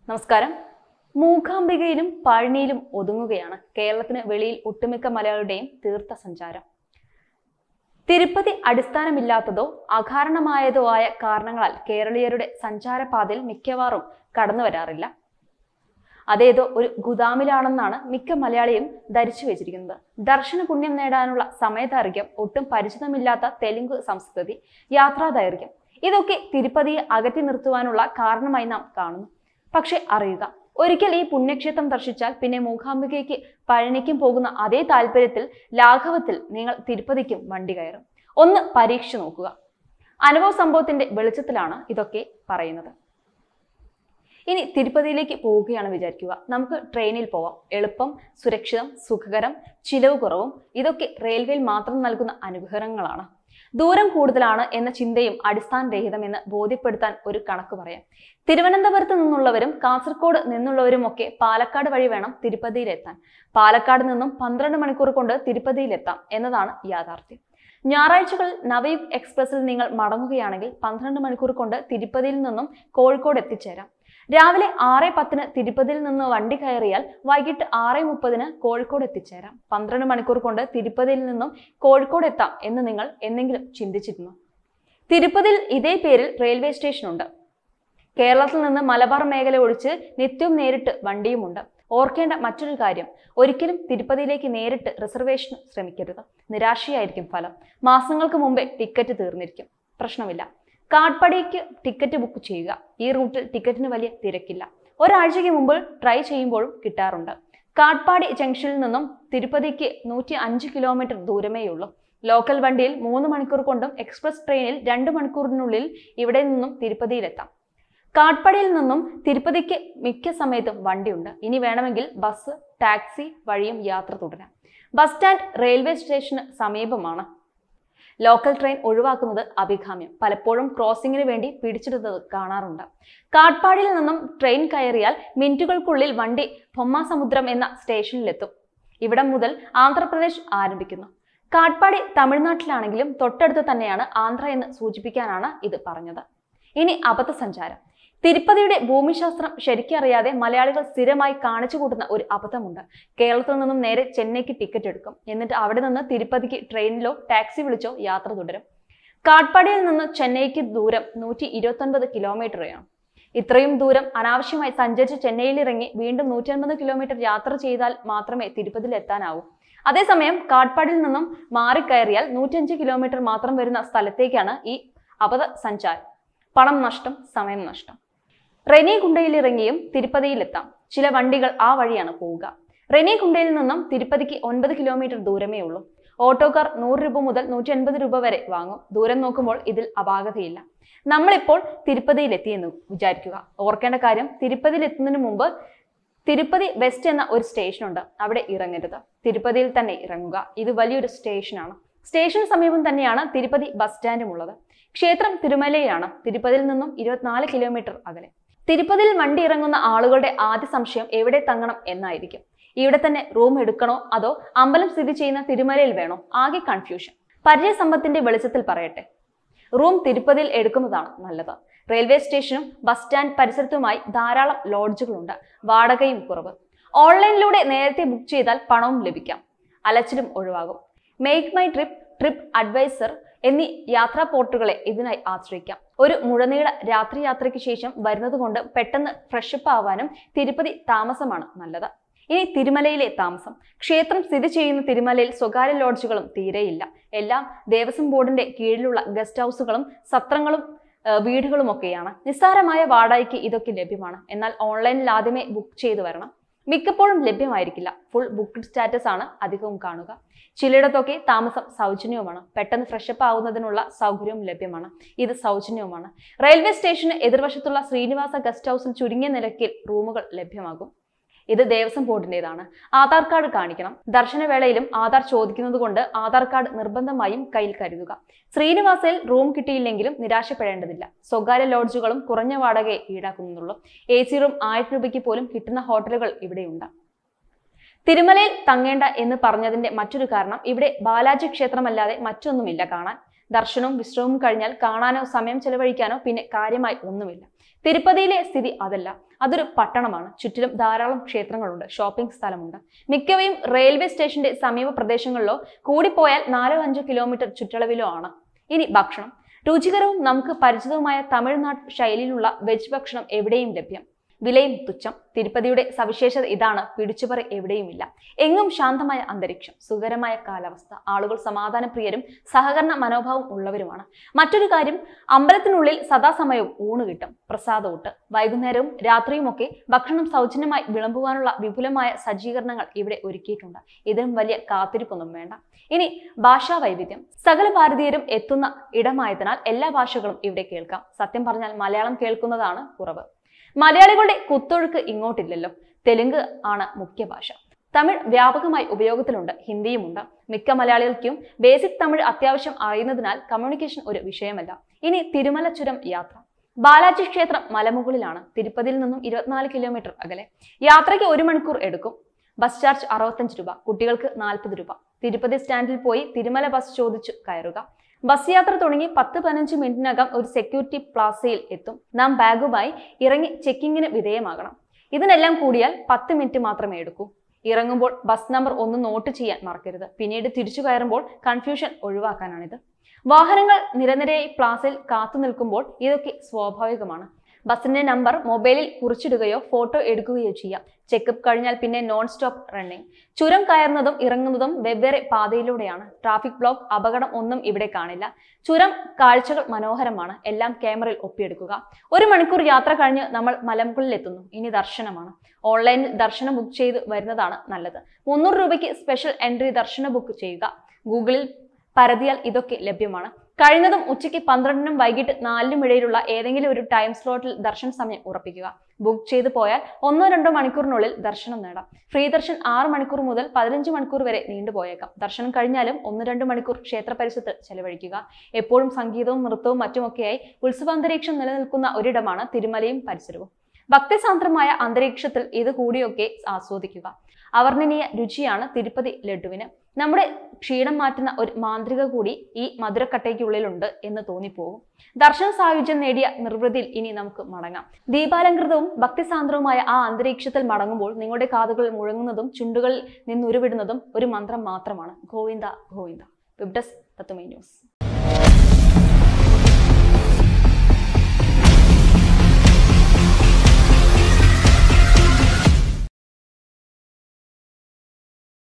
നമസ്കാരം മൂകാംബികയിലും പഴനിയിലും ഒതുങ്ങുകയാണ് കേരളത്തിന് വെളിയിൽ ഒട്ടുമിക്ക മലയാളിയുടെയും തീർത്ഥ സഞ്ചാരം തിരുപ്പതി അടിസ്ഥാനമില്ലാത്തതോ അകാരണമായതോ ആയ കാരണങ്ങളാൽ കേരളീയരുടെ സഞ്ചാരപാതയിൽ മിക്കവാറും കടന്നു വരാറില്ല അതേതോ ഒരു ഗുദാമിലാണെന്നാണ് മിക്ക മലയാളിയും ധരിച്ചു വെച്ചിരിക്കുന്നത് ദർശന പുണ്യം നേടാനുള്ള സമയദൈർഘ്യം ഒട്ടും പരിചിതമില്ലാത്ത തെലുങ്ക് സംസ്കൃതി യാത്രാദൈർഘ്യം ഇതൊക്കെ തിരുപ്പതിയെ അകറ്റി നിർത്തുവാനുള്ള കാരണമായി നാം കാണുന്നു പക്ഷെ അറിയുക ഒരിക്കൽ ഈ പുണ്യക്ഷേത്രം ദർശിച്ചാൽ പിന്നെ മൂകാംബികയ്ക്ക് പഴനിക്കും പോകുന്ന അതേ താല്പര്യത്തിൽ ലാഘവത്തിൽ നിങ്ങൾ തിരുപ്പതിക്കും വണ്ടി കയറും ഒന്ന് പരീക്ഷിച്ചു നോക്കുക അനുഭവ സംഭവത്തിന്റെ വെളിച്ചത്തിലാണ് ഇതൊക്കെ പറയുന്നത് ഇനി തിരുപ്പതിയിലേക്ക് പോവുകയാണ് വിചാരിക്കുക നമുക്ക് ട്രെയിനിൽ പോവാം എളുപ്പം സുരക്ഷിതം സുഖകരം ചിലവ് കുറവും ഇതൊക്കെ റെയിൽവേയിൽ മാത്രം നൽകുന്ന അനുഗ്രഹങ്ങളാണ് ദൂരം കൂടുതലാണ് എന്ന ചിന്തയും അടിസ്ഥാനരഹിതമെന്ന് ബോധ്യപ്പെടുത്താൻ ഒരു കണക്ക് പറയാം തിരുവനന്തപുരത്ത് നിന്നുള്ളവരും കാസർഗോഡ് നിന്നുള്ളവരും ഒക്കെ പാലക്കാട് വഴി വേണം തിരുപ്പതിയിലെത്താൻ പാലക്കാട് നിന്നും പന്ത്രണ്ട് മണിക്കൂർ കൊണ്ട് തിരുപ്പതിയിലെത്താം എന്നതാണ് യാഥാർത്ഥ്യം ഞായറാഴ്ചകളിൽ നവയുഗ് എക്സ്പ്രസിൽ നിങ്ങൾ മടങ്ങുകയാണെങ്കിൽ പന്ത്രണ്ട് മണിക്കൂർ കൊണ്ട് തിരുപ്പതിയിൽ നിന്നും കോഴിക്കോട് എത്തിച്ചേരാം രാവിലെ ആറ് പത്തിന് തിരുപ്പതിയിൽ നിന്ന് വണ്ടി കയറിയാൽ വൈകിട്ട് ആറ് മുപ്പതിന് കോഴിക്കോട് എത്തിച്ചേരാം പന്ത്രണ്ട് മണിക്കൂർ കൊണ്ട് തിരുപ്പതിയിൽ നിന്നും കോഴിക്കോട് എത്താം എന്ന് നിങ്ങൾ എന്തെങ്കിലും ചിന്തിച്ചിരുന്നു തിരുപ്പതിയിൽ ഇതേ പേരിൽ റെയിൽവേ സ്റ്റേഷൻ ഉണ്ട് കേരളത്തിൽ നിന്ന് മലബാർ മേഖല ഒഴിച്ച് നിത്യവും നേരിട്ട് വണ്ടിയുമുണ്ട് ഓർക്കേണ്ട മറ്റൊരു കാര്യം ഒരിക്കലും തിരുപ്പതിയിലേക്ക് നേരിട്ട് റിസർവേഷന് ശ്രമിക്കരുത് നിരാശയായിരിക്കും ഫലം മാസങ്ങൾക്ക് മുമ്പേ ടിക്കറ്റ് തീർന്നിരിക്കും പ്രശ്നമില്ല കാട്ട്പടിക്ക് ടിക്കറ്റ് ബുക്ക് ചെയ്യുക ഈ റൂട്ടിൽ ടിക്കറ്റിന് വലിയ തിരക്കില്ല ഒരാഴ്ചയ്ക്ക് മുമ്പ് ട്രൈ ചെയ്യുമ്പോഴും കിട്ടാറുണ്ട് കാട്ട്പാടി ജംഗ്ഷനിൽ നിന്നും തിരുപ്പതിക്ക് നൂറ്റി അഞ്ച് കിലോമീറ്റർ ദൂരമേയുള്ളൂ ലോക്കൽ വണ്ടിയിൽ മൂന്ന് മണിക്കൂർ കൊണ്ടും എക്സ്പ്രസ് ട്രെയിനിൽ രണ്ട് മണിക്കൂറിനുള്ളിൽ ഇവിടെ നിന്നും തിരുപ്പതിയിലെത്താം കാട്ട്പടിയിൽ നിന്നും തിരുപ്പതിക്ക് മിക്ക സമയത്തും വണ്ടിയുണ്ട് ഇനി വേണമെങ്കിൽ ബസ് ടാക്സി വഴിയും യാത്ര തുടരാം ബസ് സ്റ്റാൻഡ് റെയിൽവേ സ്റ്റേഷന് സമീപമാണ് ലോക്കൽ ട്രെയിൻ ഒഴിവാക്കുന്നത് അഭികാമ്യം പലപ്പോഴും ക്രോസിംഗിന് വേണ്ടി പിടിച്ചെടുത്തത് കാണാറുണ്ട് കാട്ട്പാടിയിൽ നിന്നും ട്രെയിൻ കയറിയാൽ മിനിറ്റുകൾക്കുള്ളിൽ വണ്ടി പൊമ്മാസമുദ്രം എന്ന സ്റ്റേഷനിലെത്തും ഇവിടം മുതൽ ആന്ധ്രാപ്രദേശ് ആരംഭിക്കുന്നു കാട്ട്പാടി തമിഴ്നാട്ടിലാണെങ്കിലും തൊട്ടടുത്ത് തന്നെയാണ് ആന്ധ്ര എന്ന് സൂചിപ്പിക്കാനാണ് ഇത് പറഞ്ഞത് ഇനി അബദ്ധസഞ്ചാരം തിരുപ്പതിയുടെ ഭൂമിശാസ്ത്രം ശരിക്കറിയാതെ മലയാളികൾ സ്ഥിരമായി കാണിച്ചു കൂട്ടുന്ന ഒരു അബദ്ധമുണ്ട് കേരളത്തിൽ നിന്നും നേരെ ചെന്നൈക്ക് ടിക്കറ്റ് എടുക്കും എന്നിട്ട് അവിടെ നിന്ന് തിരുപ്പതിക്ക് ട്രെയിനിലോ ടാക്സി വിളിച്ചോ യാത്ര തുടരും കാട്ട്പാടിയിൽ നിന്ന് ചെന്നൈക്ക് ദൂരം നൂറ്റി ഇരുപത്തൊൻപത് കിലോമീറ്ററാണ് ഇത്രയും ദൂരം അനാവശ്യമായി സഞ്ചരിച്ച് ചെന്നൈയിൽ ഇറങ്ങി വീണ്ടും നൂറ്റി അൻപത് കിലോമീറ്റർ യാത്ര ചെയ്താൽ മാത്രമേ തിരുപ്പതിയിൽ എത്താനാവൂ അതേസമയം കാട്ട്പാടിയിൽ നിന്നും മാറിക്കയറിയാൽ നൂറ്റഞ്ച് കിലോമീറ്റർ മാത്രം വരുന്ന സ്ഥലത്തേക്കാണ് ഈ അബദ്ധ സഞ്ചാരം പണം നഷ്ടം സമയം നഷ്ടം റെനിഗുണ്ടയിൽ ഇറങ്ങിയും തിരുപ്പതിയിലെത്താം ചില വണ്ടികൾ ആ വഴിയാണ് പോവുക റെനിഗുണ്ടയിൽ നിന്നും തിരുപ്പതിക്ക് ഒൻപത് കിലോമീറ്റർ ദൂരമേ ഉള്ളൂ ഓട്ടോക്കാർ നൂറ് രൂപ മുതൽ നൂറ്റി അൻപത് രൂപ വരെ വാങ്ങും ദൂരം നോക്കുമ്പോൾ ഇതിൽ അപാകതയില്ല നമ്മളിപ്പോൾ തിരുപ്പതിയിൽ എത്തിയെന്ന് വിചാരിക്കുക ഓർക്കേണ്ട കാര്യം തിരുപ്പതിയിൽ എത്തുന്നതിന് മുമ്പ് തിരുപ്പതി വെസ്റ്റ് എന്ന ഒരു സ്റ്റേഷൻ ഉണ്ട് അവിടെ ഇറങ്ങരുത് തിരുപ്പതിയിൽ തന്നെ ഇറങ്ങുക ഇത് വലിയൊരു സ്റ്റേഷനാണ് സ്റ്റേഷന് സമീപം തന്നെയാണ് തിരുപ്പതി ബസ് സ്റ്റാൻഡും ഉള്ളത് ക്ഷേത്രം തിരുമലയിലാണ് തിരുപ്പതിയിൽ നിന്നും ഇരുപത്തിനാല് കിലോമീറ്റർ അകലെ തിരുപ്പതിയിൽ വണ്ടി ഇറങ്ങുന്ന ആളുകളുടെ ആദ്യ സംശയം എവിടെ തങ്ങണം എന്നായിരിക്കും ഇവിടെ തന്നെ റൂം എടുക്കണോ അതോ അമ്പലം സ്ഥിതി ചെയ്യുന്ന തിരുമലയിൽ വേണോ ആകെ കൺഫ്യൂഷൻ പരിചയസമ്പത്തിന്റെ വെളിച്ചത്തിൽ പറയട്ടെ റൂം തിരുപ്പതിയിൽ എടുക്കുന്നതാണ് നല്ലത് റെയിൽവേ സ്റ്റേഷനും ബസ് സ്റ്റാൻഡ് പരിസരത്തുമായി ധാരാളം ലോഡ്ജുകളുണ്ട് വാടകയും കുറവ് ഓൺലൈനിലൂടെ നേരത്തെ ബുക്ക് ചെയ്താൽ പണവും ലഭിക്കാം അലച്ചിലും ഒഴിവാകും MakeMyTrip TripAdvisor എന്നീ യാത്രാ പോർട്ടുകളെ ഇതിനായി ആശ്രയിക്കാം ഒരു മുഴനീള രാത്രി യാത്രയ്ക്ക് ശേഷം വരുന്നത് കൊണ്ട് പെട്ടെന്ന് ഫ്രഷപ്പ് ആവാനും തിരുപ്പതി താമസമാണ് നല്ലത് ഇനി തിരുമലയിലെ താമസം ക്ഷേത്രം സ്ഥിതി ചെയ്യുന്ന തിരുമലയിൽ സ്വകാര്യ ലോഡ്ജുകളും തീരെയില്ല എല്ലാം ദേവസ്വം ബോർഡിന്റെ കീഴിലുള്ള ഗസ്റ്റ് ഹൗസുകളും സത്രങ്ങളും ഏഹ് വീടുകളും ഒക്കെയാണ് നിസ്സാരമായ വാടകയ്ക്ക് ഇതൊക്കെ ലഭ്യമാണ് എന്നാൽ ഓൺലൈനിൽ ആദ്യമേ ബുക്ക് ചെയ്തു വരണം മിക്കപ്പോഴും ലഭ്യമായിരിക്കില്ല ഫുൾ ബുക്ക്ഡ് സ്റ്റാറ്റസ് ആണ് അധികവും കാണുക ചിലയിടത്തൊക്കെ താമസം സൗജന്യവുമാണ് പെട്ടെന്ന് ഫ്രഷപ്പ് ആവുന്നതിനുള്ള സൗകര്യവും ലഭ്യമാണ് ഇത് സൗജന്യവുമാണ് റെയിൽവേ സ്റ്റേഷന് എതിർവശത്തുള്ള ശ്രീനിവാസ ഗസ്റ്റ് ഹൗസിൽ ചുരുങ്ങിയ നിരക്കിൽ റൂമുകൾ ലഭ്യമാകും ഇത് ദേവസ്വം ബോർഡിന്റേതാണ് ആധാർ കാർഡ് കാണിക്കണം ദർശനവേളയിലും ആധാർ ചോദിക്കുന്നത് കൊണ്ട് ആധാർ കാർഡ് നിർബന്ധമായും കയ്യിൽ കരുതുക ശ്രീനിവാസയിൽ റൂം കിട്ടിയില്ലെങ്കിലും നിരാശപ്പെടേണ്ടതില്ല സ്വകാര്യ ലോഡ്ജുകളും കുറഞ്ഞ വാടകയെ ഈടാക്കുന്നുള്ളൂ എ സി റൂം ആയിരം രൂപയ്ക്ക് പോലും കിട്ടുന്ന ഹോട്ടലുകൾ ഇവിടെയുണ്ട് തിരുമലയിൽ തങ്ങേണ്ട എന്ന് പറഞ്ഞതിന്റെ മറ്റൊരു കാരണം ഇവിടെ ബാലാജി ക്ഷേത്രമല്ലാതെ മറ്റൊന്നുമില്ല കാണാൻ ദർശനവും വിശ്രമവും കഴിഞ്ഞാൽ കാണാനോ സമയം ചെലവഴിക്കാനോ പിന്നെ കാര്യമായി ഒന്നുമില്ല തിരുപ്പതിയിലെ സ്ഥിതി അതല്ല അതൊരു പട്ടണമാണ് ചുറ്റിലും ധാരാളം ക്ഷേത്രങ്ങളുണ്ട് ഷോപ്പിംഗ് സ്ഥലമുണ്ട് മിക്കവയും റെയിൽവേ സ്റ്റേഷന്റെ സമീപ പ്രദേശങ്ങളിലോ കൂടിപ്പോയാൽ നാലോ അഞ്ചോ കിലോമീറ്റർ ചുറ്റളവിലോ ആണ് ഇനി ഭക്ഷണം രുചികരവും നമുക്ക് പരിചിതവുമായ തമിഴ്നാട് ശൈലിയിലുള്ള വെജ് ഭക്ഷണം എവിടെയും ലഭ്യം വിലയും തുച്ഛം തിരുപ്പതിയുടെ സവിശേഷത ഇതാണ് പിടിച്ചുപറി എവിടെയുമില്ല എങ്ങും ശാന്തമായ അന്തരീക്ഷം സുഖകരമായ കാലാവസ്ഥ ആളുകൾ സമാധാനപ്രിയരും സഹകരണ മനോഭാവം ഉള്ളവരുമാണ് മറ്റൊരു കാര്യം അമ്പലത്തിനുള്ളിൽ സദാസമയവും ഊണ് കിട്ടും പ്രസാദൂട്ട് വൈകുന്നേരവും രാത്രിയുമൊക്കെ ഭക്ഷണം സൗജന്യമായി വിളമ്പുവാനുള്ള വിപുലമായ സജ്ജീകരണങ്ങൾ ഇവിടെ ഒരുക്കിയിട്ടുണ്ട് ഇതിനും വലിയ കാത്തിരിപ്പൊന്നും വേണ്ട ഇനി ഭാഷാ വൈവിധ്യം സകല ഭാരതീയരും എത്തുന്ന ഇടമായതിനാൽ എല്ലാ ഭാഷകളും ഇവിടെ കേൾക്കാം സത്യം പറഞ്ഞാൽ മലയാളം കേൾക്കുന്നതാണ് കുറവ് മലയാളികളുടെ കുത്തൊഴുക്ക് ഇങ്ങോട്ടില്ലല്ലോ തെലുങ്ക് ആണ് മുഖ്യ ഭാഷ തമിഴ് വ്യാപകമായി ഉപയോഗത്തിലുണ്ട് ഹിന്ദിയുമുണ്ട് മിക്ക മലയാളികൾക്കും ബേസിക് തമിഴ് അത്യാവശ്യം അറിയുന്നതിനാൽ കമ്മ്യൂണിക്കേഷൻ ഒരു വിഷയമല്ല ഇനി തിരുമല ചുരം യാത്ര ബാലാജി ക്ഷേത്രം മലമുകളിലാണ് തിരുപ്പതിയിൽ നിന്നും ഇരുപത്തിനാല് കിലോമീറ്റർ അകലെ യാത്രയ്ക്ക് ഒരു മണിക്കൂർ എടുക്കും ബസ് ചാർജ് അറുപത്തഞ്ച് രൂപ കുട്ടികൾക്ക് നാൽപ്പത് രൂപ തിരുപ്പതി സ്റ്റാൻഡിൽ പോയി തിരുമല ബസ് ചോദിച്ചു കയറുക ബസ് യാത്ര തുടങ്ങി പത്ത് പതിനഞ്ച് മിനിറ്റിനകം ഒരു സെക്യൂരിറ്റി പ്ലാസയിൽ എത്തും നാം ബാഗുമായി ഇറങ്ങി ചെക്കിങ്ങിന് വിധേയമാകണം ഇതിനെല്ലാം കൂടിയാൽ പത്ത് മിനിറ്റ് മാത്രമേ എടുക്കൂ ഇറങ്ങുമ്പോൾ ബസ് നമ്പർ ഒന്ന് നോട്ട് ചെയ്യാൻ മറക്കരുത് പിന്നീട് തിരിച്ചു കയറുമ്പോൾ കൺഫ്യൂഷൻ ഒഴിവാക്കാനാണിത് വാഹനങ്ങൾ നിരനിരയായി പ്ലാസയിൽ കാത്തു നിൽക്കുമ്പോൾ ഇതൊക്കെ സ്വാഭാവികമാണ് ബസിന്റെ നമ്പർ മൊബൈലിൽ കുറിച്ചിടുകയോ ഫോട്ടോ എടുക്കുകയോ ചെയ്യാം ചെക്കപ്പ് കഴിഞ്ഞാൽ പിന്നെ നോൺ സ്റ്റോപ്പ് റണ്ണിംഗ് ചുരം കയറുന്നതും ഇറങ്ങുന്നതും വെവ്വേറെ പാതയിലൂടെയാണ് ട്രാഫിക് ബ്ലോക്ക് അപകടം ഒന്നും ഇവിടെ കാണില്ല ചുരം കാഴ്ചകൾ മനോഹരമാണ് എല്ലാം ക്യാമറയിൽ ഒപ്പിയെടുക്കുക ഒരു മണിക്കൂർ യാത്ര കഴിഞ്ഞ് നമ്മൾ മലമുകളിൽ എത്തുന്നു ഇനി ദർശനമാണ് ഓൺലൈനിൽ ദർശനം ബുക്ക് ചെയ്ത് വരുന്നതാണ് നല്ലത് മുന്നൂറ് രൂപയ്ക്ക് സ്പെഷ്യൽ എൻട്രി ദർശന ബുക്ക് ചെയ്യുക ഗൂഗിളിൽ പരതിയാൽ ഇതൊക്കെ ലഭ്യമാണ് കഴിയുന്നതും ഉച്ചയ്ക്ക് പന്ത്രണ്ടിനും വൈകിട്ട് നാലിനും ഇടയിലുള്ള ഏതെങ്കിലും ഒരു ടൈം സ്ലോട്ടിൽ ദർശന സമയം ഉറപ്പിക്കുക ബുക്ക് ചെയ്തു പോയാൽ ഒന്നോ രണ്ടോ മണിക്കൂറിനുള്ളിൽ ദർശനം നേടാം ഫ്രീ ദർശൻ ആറ് മണിക്കൂർ മുതൽ പതിനഞ്ച് മണിക്കൂർ വരെ നീണ്ടുപോയേക്കാം ദർശനം കഴിഞ്ഞാലും ഒന്ന് രണ്ട് മണിക്കൂർ ക്ഷേത്ര പരിസരത്ത് ചെലവഴിക്കുക എപ്പോഴും സംഗീതവും നൃത്തവും മറ്റുമൊക്കെയായി ഉത്സവാന്തരീക്ഷം നിലനിൽക്കുന്ന ഒരിടമാണ് തിരുമലയും പരിസരവും ഭക്തിസാന്ദ്രമായ അന്തരീക്ഷത്തിൽ ഇത് കൂടിയൊക്കെ ആസ്വദിക്കുക അവർണ്ണനീയ രുചിയാണ് തിരുപ്പതി ലഡുവിന് നമ്മുടെ ക്ഷീണം മാറ്റുന്ന ഒരു മാന്ത്രിക കൂടി ഈ മധുരക്കട്ടയ്ക്കുള്ളിലുണ്ട് എന്ന് തോന്നിപ്പോകും ദർശന സായുജ്യം നേടിയ നിർവൃതിയിൽ ഇനി നമുക്ക് മടങ്ങാം ദീപാലങ്കൃതവും ഭക്തിസാന്ദ്രവുമായ ആ അന്തരീക്ഷത്തിൽ മടങ്ങുമ്പോൾ നിങ്ങളുടെ കാതുകളിൽ മുഴങ്ങുന്നതും ചുണ്ടുകളിൽ നിന്നുരുവിടുന്നതും ഒരു മന്ത്രം മാത്രമാണ് ഗോവിന്ദ ഗോവിന്ദ വെബ് ഡെസ്ക് തത്തുമൈ ന്യൂസ്